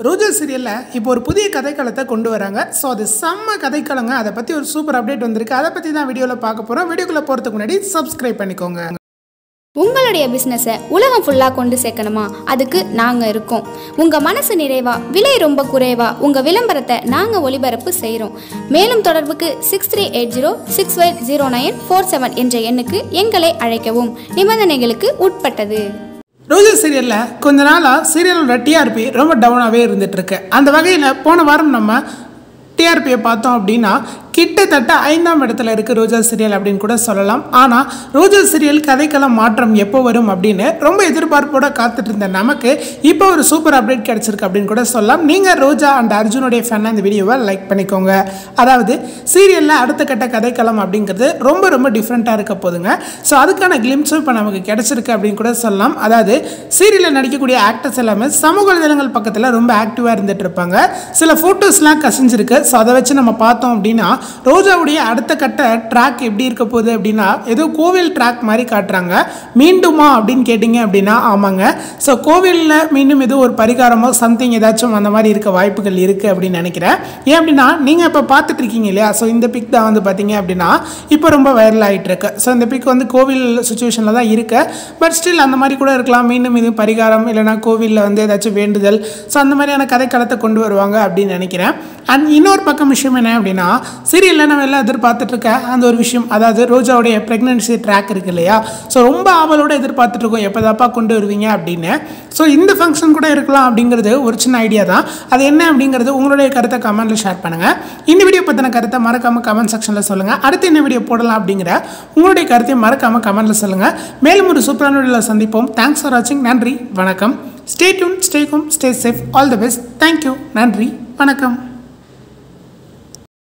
ரோஜா சீரியலில் இப்போ ஒரு புதிய கதைக்களத்தை கொண்டு வராங்க ஸோ அது செம்ம கதைக்களங்க அதை பற்றி ஒரு சூப்பர் அப்டேட் வந்திருக்கு அதை பற்றி தான் வீடியோவில் பார்க்க போகிறோம் வீடியோக்குள்ளே போகிறதுக்கு முன்னாடி சப்ஸ்கிரைப் பண்ணிக்கோங்க உங்களுடைய பிஸ்னஸை உலகம் ஃபுல்லாக கொண்டு சேர்க்கணுமா அதுக்கு நாங்கள் இருக்கோம் உங்கள் மனசு நிறைவா விலை ரொம்ப குறைவா உங்கள் விளம்பரத்தை நாங்கள் ஒளிபரப்பு செய்கிறோம் மேலும் தொடர்புக்கு six three eight zero six five zero nine four seven என்ற எண்ணுக்கு எங்களை அழைக்கவும் நிபந்தனைகளுக்கு உட்பட்டது ரோஜா சீரியலில் கொஞ்ச நாளாக சீரியலோட டிஆர்பி ரொம்ப டவுனாகவே இருந்துட்டு இருக்கு அந்த வகையில் போன வாரம் நம்ம டிஆர்பியை பார்த்தோம் அப்படின்னா கிட்டத்தட்ட ஐந்தாம் இடத்துல இருக்குது ரோஜா சீரியல் அப்படின்னு கூட சொல்லலாம் ஆனால் ரோஜா சீரியல் கதைக்களம் மாற்றம் எப்போ வரும் அப்படின்னு ரொம்ப எதிர்பார்ப்போட காத்துட்டு இருந்த நமக்கு இப்போ ஒரு சூப்பர் அப்டேட் கிடச்சிருக்கு அப்படின்னு கூட சொல்லலாம் நீங்கள் ரோஜா அண்ட் அர்ஜுனுடைய ஃபேனாக இந்த வீடியோவை லைக் பண்ணிக்கோங்க அதாவது சீரியலில் அடுத்த கட்ட கதைக்களம் அப்படிங்கிறது ரொம்ப ரொம்ப டிஃப்ரெண்ட்டாக இருக்க போதுங்க ஸோ அதுக்கான கிளிம்ஸும் இப்போ நமக்கு கிடச்சிருக்கு அப்படின்னு கூட சொல்லலாம் அதாவது சீரியலில் நடிக்கக்கூடிய ஆக்டர்ஸ் எல்லாமே சமூக வலைதளங்கள் பக்கத்தில் ரொம்ப ஆக்டிவாக இருந்துட்டு இருப்பாங்க சில ஃபோட்டோஸ்லாம் கசிஞ்சிருக்கு ஸோ அதை வச்சு நம்ம பார்த்தோம் அப்படின்னா ரோஜாவுடைய அடுத்த கட்ட ட்ராக் எப்படி இருக்க போகுது அப்படின்னா ஏதோ கோவில் ட்ராக் மாதிரி காட்டுறாங்க மீண்டுமா அப்படின்னு கேட்டிங்க அப்படின்னா ஆமாங்க ஸோ கோவிலில் மீண்டும் ஏதோ ஒரு பரிகாரமோ சம்திங் ஏதாச்சும் அந்த மாதிரி இருக்க வாய்ப்புகள் இருக்குது அப்படின்னு நினைக்கிறேன் ஏன் அப்படின்னா நீங்கள் இப்போ பார்த்துட்டு இருக்கீங்க இல்லையா ஸோ இந்த பிக் தான் வந்து பார்த்தீங்க அப்படின்னா இப்போ ரொம்ப வைரல் ஆகிட்டு இருக்கு ஸோ இந்த பிக் வந்து கோவில் சுச்சுவேஷனில் தான் இருக்கு பட் ஸ்டில் அந்த மாதிரி கூட இருக்கலாம் மீண்டும் இது பரிகாரம் இல்லைனா கோவிலில் வந்து ஏதாச்சும் வேண்டுதல் ஸோ அந்த மாதிரியான கதைக்களத்தை கொண்டு வருவாங்க அப்படின்னு நினைக்கிறேன் அண்ட் இன்னொரு பக்கம் விஷயம் என்ன அப்படின்னா சீரியலில் நம்ம எல்லாம் எதிர்பார்த்துட்டு இருக்க அந்த ஒரு விஷயம் அதாவது ரோஜாவுடைய ப்ரெக்னன்சி ட்ராக் இருக்கு இல்லையா ஸோ ரொம்ப ஆவலோட எதிர்பார்த்துட்டு இருக்கோம் எப்போதாப்பா கொண்டு வருவீங்க அப்படின்னு ஸோ இந்த ஃபங்க்ஷன் கூட இருக்கலாம் அப்படிங்கிறது ஒரு சின்ன ஐடியா தான் அது என்ன அப்படிங்கிறது உங்களுடைய கருத்தை கமெண்ட்டில் ஷேர் பண்ணுங்கள் இந்த வீடியோ பற்றின கருத்தை மறக்காமல் கமெண்ட் செக்ஷனில் சொல்லுங்கள் அடுத்து என்ன வீடியோ போடலாம் அப்படிங்கிற உங்களுடைய கருத்தையும் மறக்காமல் கமெண்ட்டில் சொல்லுங்கள் மேலும் ஒரு சூப்பரான வீடியோவில் சந்திப்போம் தேங்க்ஸ் ஃபார் வாட்சிங் நன்றி வணக்கம் stay tuned stay home stay safe all the best thank you நன்றி வணக்கம்